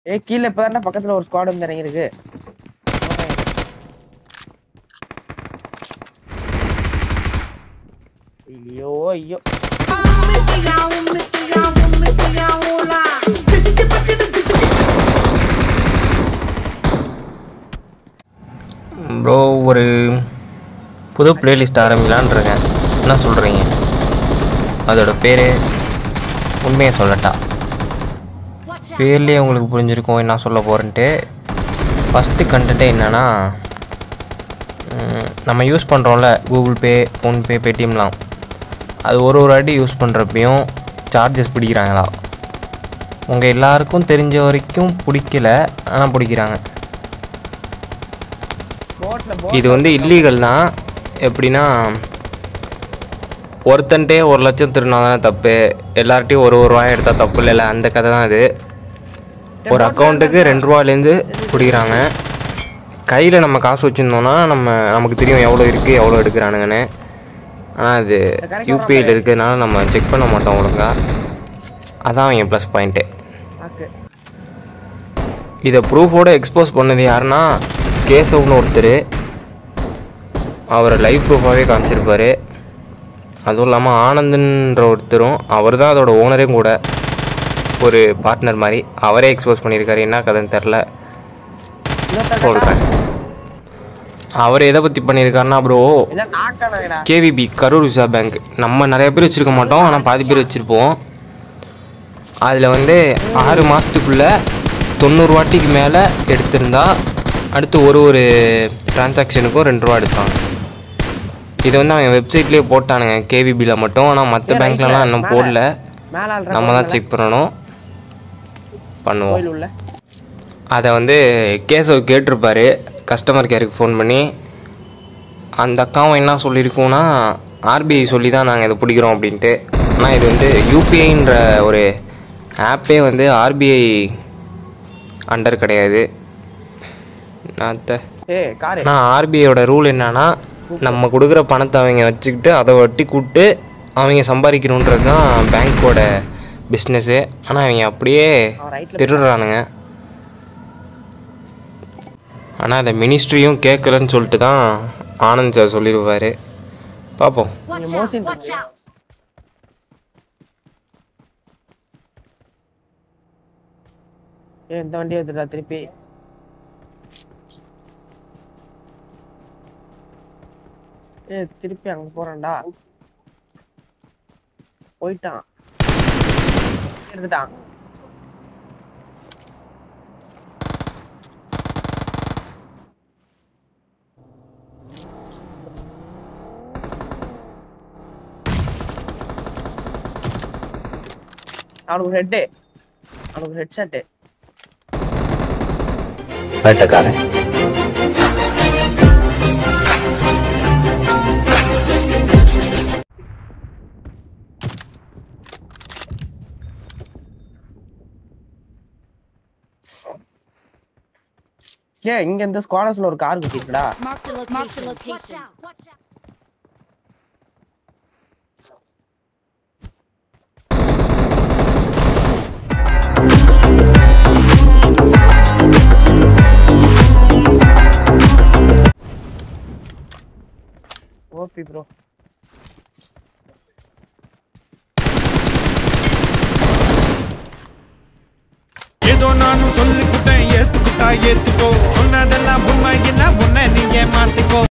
ஏய் கீழே இப்பதான் பக்கத்துல ஒரு ஸ்குவாட் வந்து இறங்கிருக்கு ஐயோ ஐயோ ப்ரோ ஒரு புது பிளேலிஸ்ட் ஆரம்பிக்கலான்னு இருக்கேன் என்ன சொல்கிறீங்க அதோட பேர் உண்மையை சொல்லட்டா பேர்லேயே உங்களுக்கு புரிஞ்சிருக்கும் என்ன சொல்ல போகிறேன்ட்டு ஃபஸ்ட்டு கண்டென்ட்டே என்னென்னா நம்ம யூஸ் பண்ணுறோம்ல கூகுள் பே ஃபோன்பே பேடிஎம்லாம் அது ஒரு ஒரு வாட்டி யூஸ் பண்ணுறப்பையும் சார்ஜஸ் பிடிக்கிறாங்களா உங்கள் எல்லாருக்கும் தெரிஞ்ச வரைக்கும் பிடிக்கல ஆனால் பிடிக்கிறாங்க போட்ல இது வந்து இல்லீகல் தான் எப்படின்னா ஒருத்தன்ட்டே ஒரு லட்சம் திருடினா தானே தப்பு எல்லார்ட்டையும் ஒரு ஒரு ரூபாய் எடுத்தால் தப்பு இல்லைல்ல அந்த கதை தான் இது ஒரு அக்கௌண்ட்டுக்கு ரெண்டு ரூபாலேருந்து பிடிக்கிறாங்க கையில் நம்ம காசு வச்சுருந்தோம்னா நம்ம நமக்கு தெரியும் எவ்வளோ இருக்குது எவ்வளோ எடுக்கிறானுங்கன்னு ஆனால் அது யூபிஐயில் இருக்கிறதுனால நம்ம செக் பண்ண மாட்டோம் ஒழுங்கா அதான் என் ப்ளஸ் பாயிண்ட்டு பாக்கு இதை ப்ரூஃபோட எக்ஸ்போஸ் பண்ணது யாருன்னா கேசவ்னு ஒருத்தர் அவரை லைவ் ப்ரூஃபாகவே காமிச்சிருப்பாரு அதுவும் இல்லாமல் ஆனந்தன்ற ஒருத்தரும் அவர் தான் அதோட ஓனரும் கூட ஒரு பார்ட்னர் மாதிரி அவரே எக்ஸ்போஸ் பண்ணியிருக்காரு என்ன கதைன்னு தெரில சொல்கிறேன் அவர் எதை பற்றி பண்ணியிருக்காருன்னா ப்ரோ இல்ல நாக்கானடா கேவிபி கரூர் விசா பேங்க் நம்ம நிறைய பேர் வச்சுருக்க மாட்டோம் ஆனால் பாதி பேர் வச்சுருப்போம் அதில் வந்து ஆறு மாதத்துக்குள்ளே தொண்ணூறு வாட்டிக்கு மேலே எடுத்திருந்தா அடுத்து ஒரு ஒரு டிரான்சாக்ஷனுக்கும் ரெண்டு ரூபா எடுப்பாங்க இது வந்து அவங்க வெப்சைட்லேயே போட்டானுங்க கேவிபியில் மட்டும் ஆனால் மற்ற பேங்க்லலாம் இன்னும் போடல மேல ஆள்ற நம்ம தான் செக் பண்ணணும் பண்ணுவோம் கோயில் உள்ள அதை வந்து கேசவ் கேட்டிருப்பாரு கஸ்டமர் கேருக்கு ஃபோன் பண்ணி அந்த அக்காவும் என்ன சொல்லியிருக்கோன்னா ஆர்பிஐ சொல்லி தான் நாங்கள் இதை பிடிக்கிறோம் அப்படின்ட்டு ஆனால் இது வந்து யூபிஐன்ற ஒரு ஆப்பே வந்து ஆர்பிஐ அண்டர் கிடையாது நாத்த ஏய் காரு ஆனால் ஆர்பிஐயோட ரூல் என்னன்னா நம்ம கொடுக்குற பணத்தை அவங்க வச்சுக்கிட்டு அதை வட்டி கூப்பிட்டு அவங்க சம்பாதிக்கணுன்றது தான் பேங்க்கோட பிஸ்னஸ்ஸு ஆனால் அவங்க அப்படியே அவன் ரைட்ல திருடுறானுங்க ஆனால் அந்த மினிஸ்ட்ரியும் கேட்கலன்னு சொல்லிட்டு தான் ஆனந்த் சார் சொல்லிடுவார் பார்ப்போம் நீங்க மோசின் ஏய் இந்த வண்டி எடுத்துடா திருப்பி ஏய் திருப்பி அங்க போறான்டா போயிட்டான் எடுத்துட்டான் அவனுக்கு ஹெட்டு அவனுக்கு ஹெட் ஷாட்டு வேட்டக்காரன் ஏய் இங்க இந்த ஸ்குவாடர்ஸ்ல ஒரு கார் குத்திருக்குடா Marked a location. Marked a location. OP bro ஏதோ நானும் சொல்லிக்கிட்டேன் ஏத்துக்கிட்டா ஏத்துக்கோ சொன்னதெல்லாம் உண்மை என்ன உன்னை நீ ஏமாத்திக்கோ